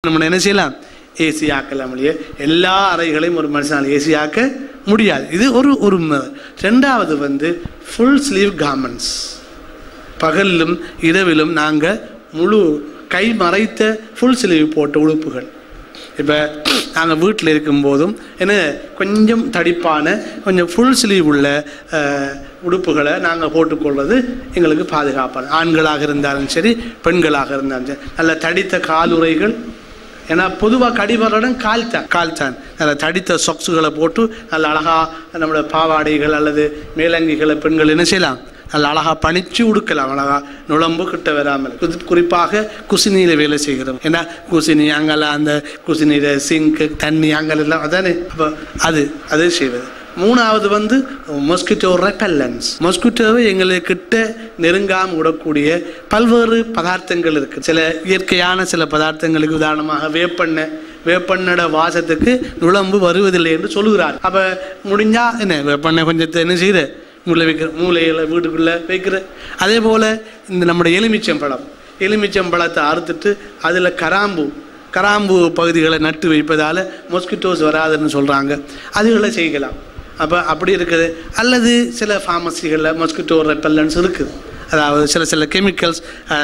நம்ம என்ன செய்யலாம் ஏசி ஆக்கலாம் இல்லையே எல்லா அறைகளையும் ஒரு மனுஷனால் ஏசி ஆக்க முடியாது இது ஒரு ஒரு ம- ரெண்டாவது வந்து ஃபுல் ஸ்லீவ் கார்மெண்ட்ஸ் பகலிலும் இரவிலும் நாங்கள் முழு கை மறைத்த ஃபுல் ஸ்லீவ் போட்ட உடுப்புகள் இப்போ நாங்கள் வீட்டில் இருக்கும்போதும் என்ன கொஞ்சம் தடிப்பான கொஞ்சம் ஃபுல் ஸ்லீவ் உள்ள அஹ், உடுப்புகளை நாங்கள் போட்டுக்கொள்வது எங்களுக்கு பாதுகாப்பான ஆண்களாக இருந்தாலும் சரி பெண்களாக இருந்தாலும் சரி நல்ல தடித்த காலுறைகள் ஏன்னா பொதுவாக கடிபடுறடம் கால் தான் கால் தான் நல்ல தடித்த சொக்ஸுகளை போட்டு நல்ல அழகாக நம்மளோட பாவாடைகள் அல்லது மேலங்கிகளை பெண்கள் என்ன செய்யலாம் நல்ல அழகாக பணிச்சு உடுக்கலாம் அழகா நுழம்பு கிட்ட வராமல் குறி- குறிப்பாக குசினியில் வேலை செய்கிறோம் ஏன்னா குசினி அங்கெல்லாம் அந்த குசினியில் சிங்க்கு தண்ணி அங்கெல்லாம் அதானே அப்போ அது அது செய்வது மூணாவது வந்து மொஸ்கிட்டோ ரெப்பல்லன்ஸ் மொஸ்கிட்டோவை எங்களுக்கிட்ட நெருங்காம விடக்கூடிய பல்வேறு பதார்த்தங்கள் இருக்குது சில இயற்கையான சில பதார்த்தங்களுக்கு உதாரணமாக வேப்பெண்ணெய் வேப்பெண்ணோட வாசத்துக்கு நுழம்பு வருவதில்லை என்று சொல்லுகிறார் அப்போ முடிஞ்சா என்ன வேப்பெண்ணெய் கொஞ்சத்தை என்ன செய்யுது மூளை வைக்கிற மூளையில் வீட்டுக்குள்ளே வைக்கிற அதே போல் இந்த நம்முடைய எலுமிச்சம்பழம் எலுமிச்சம்பழத்தை அறுத்துட்டு அதில் கராம்பு கராம்பு பகுதிகளை நட்டு வைப்பதால் மொஸ்கிட்டோஸ் வராதுன்னு சொல்கிறாங்க அதுகளை செய்யலாம் அப்போ அப்படி இருக்குது அல்லது சில ஃபார்மசிகளில் மொஸ்கிட்டோ ரெப்பல்லன்ஸ் இருக்குது அதாவது சில சில கெமிக்கல்ஸ்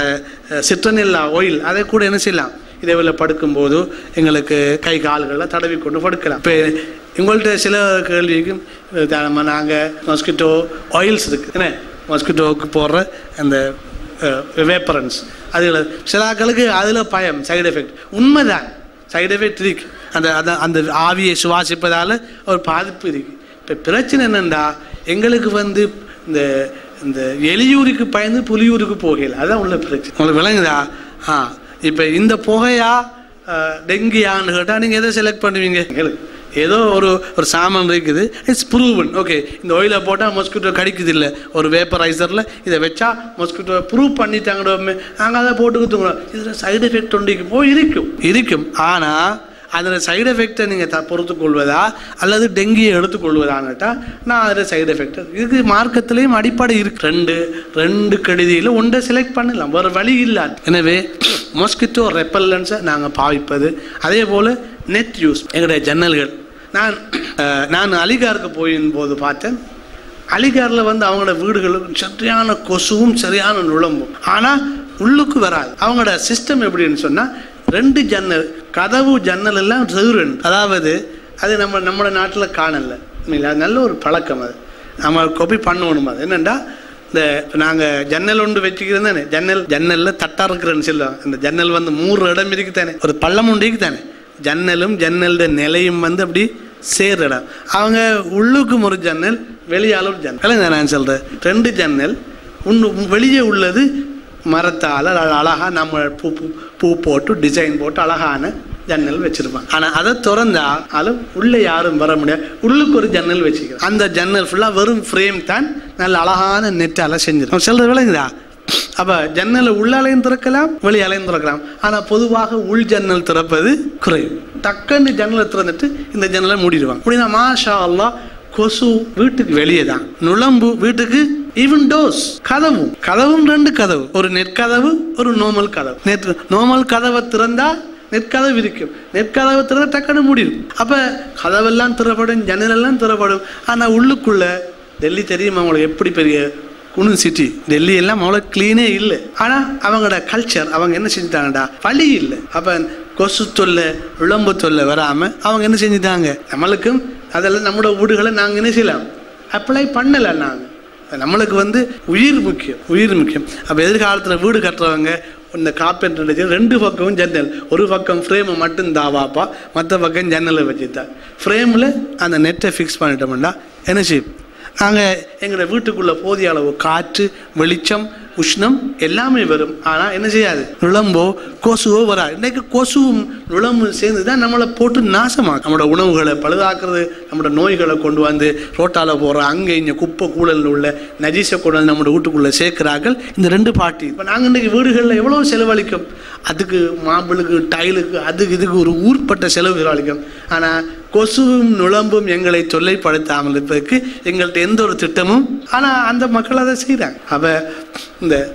சிட்ரனில்லா ஆயில் அதை கூட என்ன செய்யலாம் இதே போல் படுக்கும்போது எங்களுக்கு கை கால்களில் தடவி கொண்டு படுக்கலாம் இப்போ உங்கள்கிட்ட சில கேள்விக்கும் உதாரணமாக நாங்கள் மஸ்கிட்டோ ஆயில்ஸ் இருக்குது என்ன மஸ்கிட்டோவுக்கு போடுற அந்த வேப்பரன்ஸ் அதில் சில ஆட்களுக்கு அதில் பயம் சைடு எஃபெக்ட் உண்மைதான் சைடு எஃபெக்ட் இருக்கு அந்த அந்த அந்த ஆவியை சுவாசிப்பதால் ஒரு பாதிப்பு இருக்கு இப்போ பிரச்சனை என்னென்னா எங்களுக்கு வந்து இந்த இந்த எலியூருக்கு பயந்து புலியூருக்கு போகல அதான் உள்ள பிரச்சனை உங்களுக்கு விளங்குதா ஆ இப்போ இந்த புகையா அஹ், டெங்கியான்னு கேட்டால் நீங்கள் எதை செலக்ட் பண்ணுவீங்க எங்களுக்கு ஏதோ ஒரு ஒரு சாமான் இருக்குது இட்ஸ் ப்ரூவன் ஓகே இந்த ஆயிலை போட்டால் மொஸ்கிட்டோ கடிக்குது இல்லை ஒரு வேப்பரைசரில் இதை வச்சா மொஸ்கிட்டோ ப்ரூவ் பண்ணிட்டாங்கடோ நாங்கள் அதை போட்டுக்கிட்டுங்களோம் இதில் சைடு எஃபெக்ட் ஒன்று இருக்கும் ஓ இருக்கும் இருக்கும் ஆனால் அதில் சைடு எஃபெக்டை நீங்கள் த பொறுத்துக்கொள்வதா அல்லது டெங்கியை எடுத்துக்கொள்வதான்னுட்டா நான் அதில் சைடு எஃபெக்ட் இதுக்கு மார்க்கத்திலையும் அடிப்படை இருக்கு ரெண்டு ரெண்டு கெடுதியில் ஒன்றை செலக்ட் பண்ணலாம் வேறு வழி இல்லை எனவே மொஸ்கிட்டோ ரெப்பல்லன்ஸை நாங்கள் பாவிப்பது அதே போல் நெட் யூஸ் எங்களுடைய ஜன்னல்கள் நான் அஹ், நான் அலிகாருக்கு போயின் போது பார்த்தேன் அலிகாரில் வந்து அவங்களோட வீடுகளுக்கு சரியான கொசுவும் சரியான நுழம்பும் ஆனால் உள்ளுக்கு வராது அவங்களோட சிஸ்டம் எப்படின்னு சொன்னால் ரெண்டு ஜன்னல் கதவு ஜன்னல் எல்லாம் செவுரன் அதாவது அது நம்ம நம்ம நாட்டில் காணல உண்மையில அது நல்ல ஒரு பழக்கம் அது நம்ம காப்பி பண்ணணும் அது என்னென்னா இந்த நாங்கள் ஜன்னல் ஒன்று வச்சுக்கிறது தானே ஜன்னல் ஜன்னலில் தட்டா இருக்கிறேன்னு சொல்லுவோம் இந்த ஜன்னல் வந்து மூணு இடம் இருக்கு தானே ஒரு பள்ளம் உண்டு இருக்கு தானே ஜன்னலும் ஜன்னலோட நிலையும் வந்து அப்படி சேர்ற இடம் அவங்க உள்ளுக்கும் ஒரு ஜன்னல் வெளியால ஒரு ஜன்னல் இல்லைங்க நான் சொல்கிறேன் ரெண்டு ஜன்னல் உன்னு வெளியே உள்ளது மரத்தால் அழகாக நம்ம பூ பூ பூ போட்டு டிசைன் போட்டு அழகான ஜன்னல் வச்சிருப்பான் ஆனால் அதை திறந்தா அது உள்ளே யாரும் வர முடியாது உள்ளுக்கு ஒரு ஜன்னல் வச்சுக்கிறோம் அந்த ஜன்னல் ஃபுல்லாக வெறும் ஃப்ரேம் தான் நல்ல அழகான நெட்டால் செஞ்சிடும் சொல்கிறது விளங்குதா அப்போ ஜன்னலை உள்ளாலையும் திறக்கலாம் வெளியாலையும் திறக்கலாம் ஆனால் பொதுவாக உள் ஜன்னல் திறப்பது குறைவு டக்குன்னு ஜன்னலை திறந்துட்டு இந்த ஜன்னலை மூடிடுவாங்க அப்படின்னா மாஷா அல்லாஹ் கொசு வீட்டுக்கு வெளியே தான் நுழம்பு வீட்டுக்கு ஈவன் டோஸ் கதவும் கதவும் ரெண்டு கதவு ஒரு நெற்கதவு ஒரு நோமல் கதவு நெட் நோமல் கதவை திறந்தா நெற்கதவு இருக்கும் நெற்கதவை திறந்தா டக்குன்னு மூடிடும் அப்ப கதவெல்லாம் திறப்படும் ஜன்னலெல்லாம் திறப்படும் ஆனா உள்ளுக்குள்ள டெல்லி தெரியுமா உங்களுக்கு எப்படி பெரிய குணு சிட்டி டெல்லி எல்லாம் அவ்வளோ க்ளீனே இல்லை ஆனால் அவங்களோட கல்ச்சர் அவங்க என்ன செஞ்சுட்டாங்கடா வழி இல்லை அப்போ கொசு தொல்லை விளம்பு தொல்லை வராமல் அவங்க என்ன செஞ்சுட்டாங்க நம்மளுக்கும் அதெல்லாம் நம்மளோட வீடுகளை நாங்கள் என்ன செய்யலாம் அப்ளை பண்ணலை நாங்கள் நம்மளுக்கு வந்து உயிர் முக்கியம் உயிர் முக்கியம் அப்போ எதிர்காலத்தில் வீடு கட்டுறவங்க இந்த காப்பென்டர் ரெண்டு பக்கமும் ஜன்னல் ஒரு பக்கம் ஃப்ரேமை மட்டும் தாவாப்பா மற்ற பக்கம் ஜன்னலை வச்சுட்டா ஃப்ரேமில் அந்த நெட்டை ஃபிக்ஸ் பண்ணிட்டோம்னா என்ன செய்யும் நாங்கள் எங்களோட வீட்டுக்குள்ள போதிய அளவு காற்று வெளிச்சம் உஷ்ணம் எல்லாமே வரும் ஆனால் என்ன செய்யாது நுழம்போ கொசுவோ வராது இன்னைக்கு கொசுவும் நுழம்பும் சேர்ந்து தான் நம்மளை போட்டு நாசமாக்கும் நம்மளோட உணவுகளை பழுதாக்குறது நம்மளோட நோய்களை கொண்டு வந்து ரோட்டால போகிற அங்கே இங்கே குப்பை கூடலில் உள்ள நஜீஸை கொண்டு வந்து நம்மளோட வீட்டுக்குள்ளே சேர்க்கிறார்கள் இந்த ரெண்டு பார்ட்டி இப்போ நாங்கள் இன்றைக்கி வீடுகளில் எவ்வளோ செலவழிக்கும் அதுக்கு மாம்பிளுக்கு டைலுக்கு அதுக்கு இதுக்கு ஒரு ஊர்பட்ட செலவு செலவழிக்கும் ஆனால் கொசுவும் நுழம்பும் எங்களை தொல்லைப்படுத்தாமல் இருப்பதற்கு எங்கள்கிட்ட எந்த ஒரு திட்டமும் ஆனால் அந்த மக்கள் அதை செய்கிறாங்க அப்போ இந்த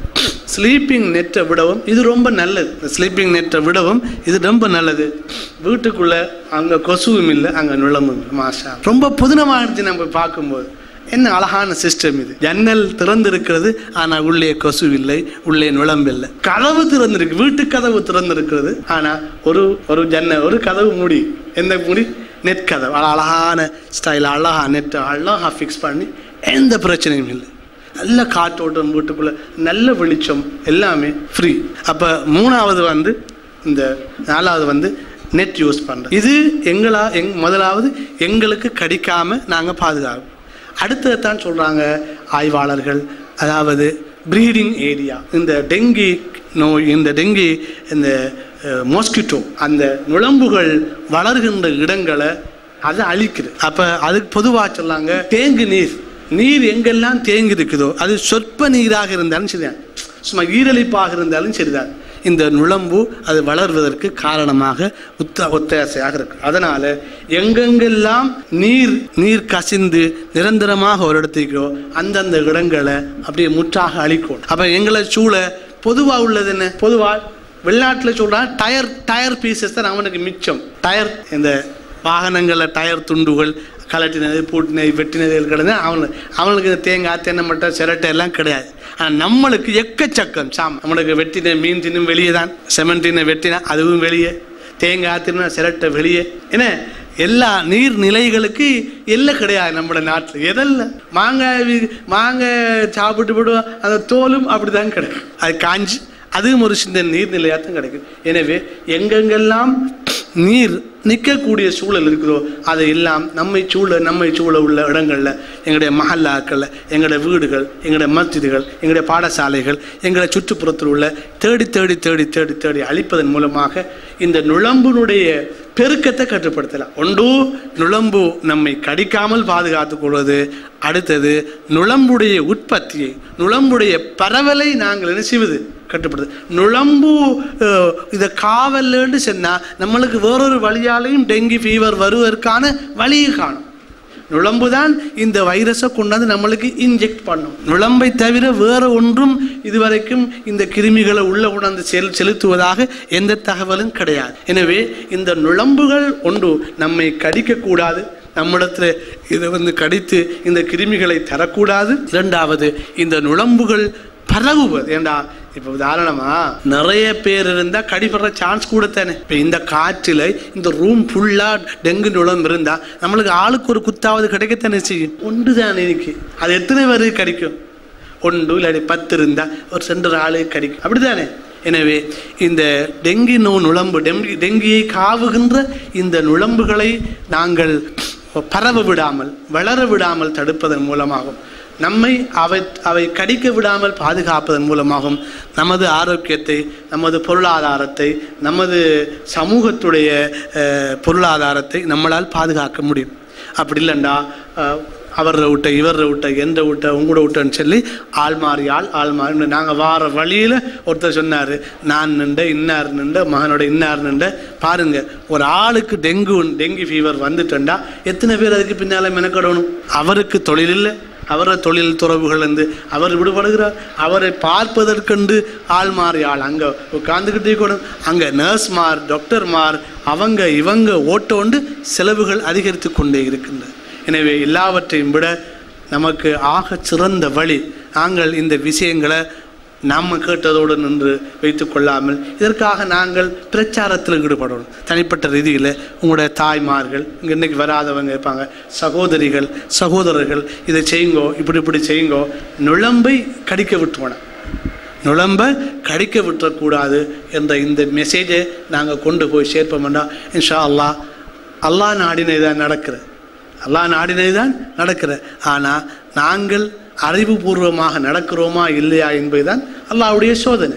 ஸ்லீப்பிங் நெட்டை விடவும் இது ரொம்ப நல்லது ஸ்லீப்பிங் நெட்டை விடவும் இது ரொம்ப நல்லது வீட்டுக்குள்ள அங்கே கொசுவும் இல்லை அங்கே நுழம்பும் இல்லை மாஷா ரொம்ப புதினமாகிடுச்சு நம்ம பார்க்கும்போது என்ன அழகான சிஸ்டம் இது ஜன்னல் திறந்திருக்கிறது ஆனால் உள்ளே கொசு இல்லை உள்ளே நுழம்பில்லை கதவு திறந்திருக்கு வீட்டு கதவு திறந்திருக்கிறது ஆனால் ஒரு ஒரு ஜன்னல் ஒரு கதவு மூடி எந்த மூடி நெட் கதவு அழ- அழகான ஸ்டைல் அழகா நெட் அழகா ஃபிக்ஸ் பண்ணி எந்த பிரச்சனையும் இல்லை நல்ல காற்றோட்டம் வீட்டுக்குள்ள நல்ல வெளிச்சம் எல்லாமே ஃப்ரீ அப்போ மூணாவது வந்து இந்த நாலாவது வந்து நெட் யூஸ் பண்ணுறது இது எங்களா எங் முதலாவது எங்களுக்கு கடிக்காம நாங்கள் பாதுகாப்போம் அடுத்தது தான் சொல்கிறாங்க ஆய்வாளர்கள் அதாவது ப்ரீடிங் ஏரியா இந்த டெங்கி நோய் இந்த டெங்கி இந்த மோஸ்கிட்டோ அந்த நுழம்புகள் வளர்கின்ற இடங்களை அதை அழிக்குது அப்போ அதுக்கு பொதுவாக சொல்லாங்க தேங்கு நீர் நீர் எங்கெல்லாம் தேங்கி இருக்குதோ அது சொற்ப நீராக இருந்தாலும் சரிதான் சும்மா ஈரலிப்பாக இருந்தாலும் சரிதான் இந்த நுழம்பு அது வளர்வதற்கு காரணமாக உத்த ஒத்தாசையாக இருக்கு அதனால எங்கெங்கெல்லாம் நீர் நீர் கசிந்து நிரந்தரமாக ஒரு இடத்துக்கோ அந்தந்த இடங்களை அப்படியே முற்றாக அழிக்கும் அப்ப எங்களை சூழ பொதுவா உள்ளது என்ன பொதுவா வெளிநாட்டில் சொல்றான் டயர் டயர் பீசஸ் தான் அவனுக்கு மிச்சம் டயர் இந்த வாகனங்களில் டயர் துண்டுகள் கலட்டினது பூட்டினது வெட்டினது கிடந்து அவனுக்கு அவனுக்கு இந்த தேங்காய் தென்னை மட்டை சிரட்டை எல்லாம் கிடையாது ஆனால் நம்மளுக்கு எக்கச்சக்கம் சாம் நம்மளுக்கு வெட்டின மீன் தின்னும் வெளியே தான் செமண்டின வெட்டினா அதுவும் வெளியே தேங்காய் தின்னா சிரட்டை வெளியே என்ன எல்லா நீர் நிலைகளுக்கு எல்லை கிடையாது நம்ம நாட்டில் எதல்ல மாங்காய் வி- மாங்காய் சாப்பிட்டு விடுவோம் அந்த தோலும் அப்படிதான் கிடைக்கும் அது காஞ்சி அதுவும் ஒரு சின்ன நீர்நிலையாக தான் கிடைக்கும் எனவே எங்கெங்கெல்லாம் நீர் நிற்கக்கூடிய சூழல் இருக்குதோ அதை எல்லாம் நம்மை சூழ நம்மை சூழ உள்ள இடங்களில் எங்களுடைய மஹல்லாக்களில் எங்களுடைய வீடுகள் எங்களுடைய மஸ்ஜிதுகள் எங்களுடைய பாடசாலைகள் எங்களுடைய சுற்றுப்புறத்தில் உள்ள தேடி தேடி தேடி தேடி தேடி அழிப்பதன் மூலமாக இந்த நுழம்பினுடைய பெருக்கத்தை கட்டுப்படுத்தலாம் ஒன்று நுழம்பு நம்மை கடிக்காமல் பாதுகாத்துக் கொள்வது அடுத்தது நுழம்புடைய உற்பத்தியை நுழம்புடைய பரவலை நாங்கள் என்ன செய்வது கட்டுப்படுது நுழம்பு அஹ், இதை காவல்னு சொன்னால் நம்மளுக்கு வேறொரு வழியாலையும் டெங்கி ஃபீவர் வருவதற்கான வழியை காணும் நுழம்பு தான் இந்த வைரஸை கொண்டாந்து நம்மளுக்கு இன்ஜெக்ட் பண்ணும் நுழம்பை தவிர வேற ஒன்றும் இதுவரைக்கும் இந்த கிருமிகளை உள்ள உணர்ந்து செல் செலுத்துவதாக எந்த தகவலும் கிடையாது எனவே இந்த நுழம்புகள் ஒன்று நம்மை கடிக்கக்கூடாது நம்மிடத்துல இதை வந்து கடித்து இந்த கிருமிகளை தரக்கூடாது இரண்டாவது இந்த நுழம்புகள் பரவுவது ஏண்டா இப்போ உதாரணமா நிறைய பேர் இருந்தால் கடிபடுற சான்ஸ் கூட தானே இப்போ இந்த காற்றில் இந்த ரூம் ஃபுல்லாக டெங்கு நுழம்பு இருந்தால் நம்மளுக்கு ஆளுக்கு ஒரு குத்தாவது கிடைக்கத்தானே செய்யும் ஒன்று தானே இன்னைக்கு அது எத்தனை பேருக்கு கிடைக்கும் ஒன்று இல்லாட்டி பத்து இருந்தால் ஒரு சென்ற ஆளுக்கு கிடைக்கும் அப்படிதானே எனவே இந்த டெங்கி நோ நுழம்பு டெங்கி டெங்கியை காவுகின்ற இந்த நுழம்புகளை நாங்கள் பரவ விடாமல் வளர விடாமல் தடுப்பதன் மூலமாகும் நம்மை அவை அவை கடிக்க விடாமல் பாதுகாப்பதன் மூலமாகவும் நமது ஆரோக்கியத்தை நமது பொருளாதாரத்தை நமது சமூகத்துடைய அஹ், பொருளாதாரத்தை நம்மளால் பாதுகாக்க முடியும் அப்படி இல்லைண்டா அஹ், அவர் விட்ட இவர் விட்ட எந்த விட்ட உங்களோட விட்டன்னு சொல்லி ஆள் மாறி ஆள் ஆள் மாறி நாங்கள் வார வழியில் ஒருத்தர் சொன்னார் நான் நின்ற இன்னார் நின்ற மகனோட இன்னார் நின்ற பாருங்க ஒரு ஆளுக்கு டெங்கு டெங்கி ஃபீவர் வந்துட்டேன்டா எத்தனை பேர் அதுக்கு பின்னால் மெனக்கடணும் அவருக்கு தொழில் இல்லை அவரை தொழில் துறவுகள் இருந்து அவர் விடுபடுகிறார் அவரை பார்ப்பதற்கென்று ஆள் மாறி ஆள் அங்கே உட்காந்துக்கிட்டே கூட அங்கே நர்ஸ்மார் டாக்டர்மார் அவங்க இவங்க ஓட்டோண்டு செலவுகள் அதிகரித்து கொண்டே இருக்கின்றன எனவே எல்லாவற்றையும் விட நமக்கு ஆகச் சிறந்த வழி நாங்கள் இந்த விஷயங்களை நம்ம கேட்டதோடு நின்று வைத்து கொள்ளாமல் இதற்காக நாங்கள் பிரச்சாரத்தில் ஈடுபடணும் தனிப்பட்ட ரீதியில் உங்களுடைய தாய்மார்கள் இங்கே இன்னைக்கு வராதவங்க இருப்பாங்க சகோதரிகள் சகோதரர்கள் இதை செய்யுங்கோ இப்படி இப்படி செய்யுங்கோ நுழம்பை கடிக்க விட்டுவோம் நுழம்பை கடிக்க விட்டுறக்கூடாது என்ற இந்த மெசேஜை நாங்கள் கொண்டு போய் சேர்ப்போம்னா இன்ஷா அல்லாஹ் அல்லாஹ் நாடினை தான் நடக்கிறது அல்லாஹ் நாடினை தான் நடக்கிறது ஆனால் நாங்கள் அறிவுபூர்வமாக நடக்கிறோமா இல்லையா என்பதுதான் அல்லாஹ்வுடைய சோதனை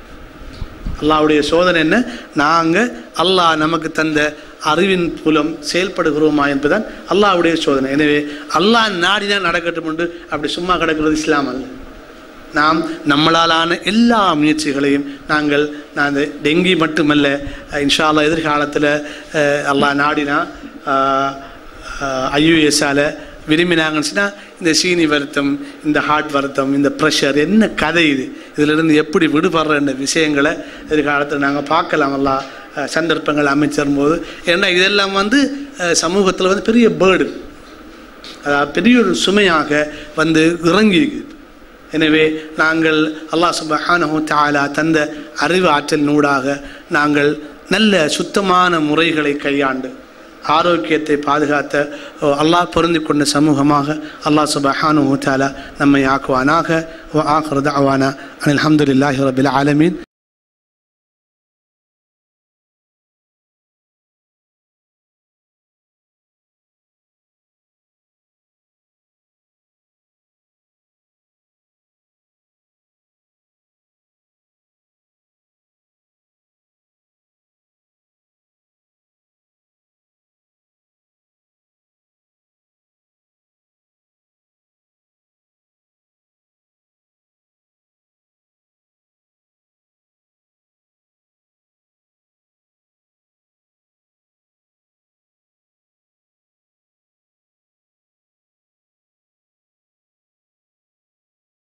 அல்லாஹ்வுடைய சோதனை என்ன நாங்கள் அல்லாஹ் நமக்கு தந்த அறிவின் மூலம் செயல்படுகிறோமா என்பதுதான் அல்லாஹ்வுடைய சோதனை எனவே அல்லாஹ் நாடினா நடக்கட்டும் என்று அப்படி சும்மா கிடக்கிறது இஸ்லாம் அல்ல நாம் நம்மளாலான எல்லா முயற்சிகளையும் நாங்கள் நான் இந்த டெங்கி மட்டுமல்ல இன்ஷா அல்லாஹ் எதிர்காலத்தில் அல்லாஹ் நாடினா ஐயுஎஸ்ஸால் விரும்பினாங்கன்னு சொன்னா இந்த சீனி வருத்தம் இந்த ஹார்ட் வருத்தம் இந்த ப்ரெஷர் என்ன கதை இது இதிலிருந்து எப்படி விடுபடுற விஷயங்களை எதிர்காலத்தில் நாங்கள் பார்க்கலாம் எல்லாம் அஹ், சந்தர்ப்பங்கள் அமைச்சரும் போது ஏன்னா இதெல்லாம் வந்து சமூகத்தில் வந்து பெரிய பேர்டு அதாவது பெரிய ஒரு சுமையாக வந்து இறங்கி இருக்குது எனவே நாங்கள் அல்லாஹ் சுபஹானஹு தஆலா தந்த அறிவு ஆற்றல் நூடாக நாங்கள் நல்ல சுத்தமான முறைகளை கையாண்டு ஆரோக்கியத்தை பாதுகாத்த ஓ, அல்லாஹ் பொருந்தி கொண்ட சமூகமாக அல்லாஹ் சுபஹானஹு தஆலா நம்மை ஆக்குவானாக வ ஆஹிரு தஅவானா அனில் ஹம்துலில்லாஹி ரபில் ஆலமீன்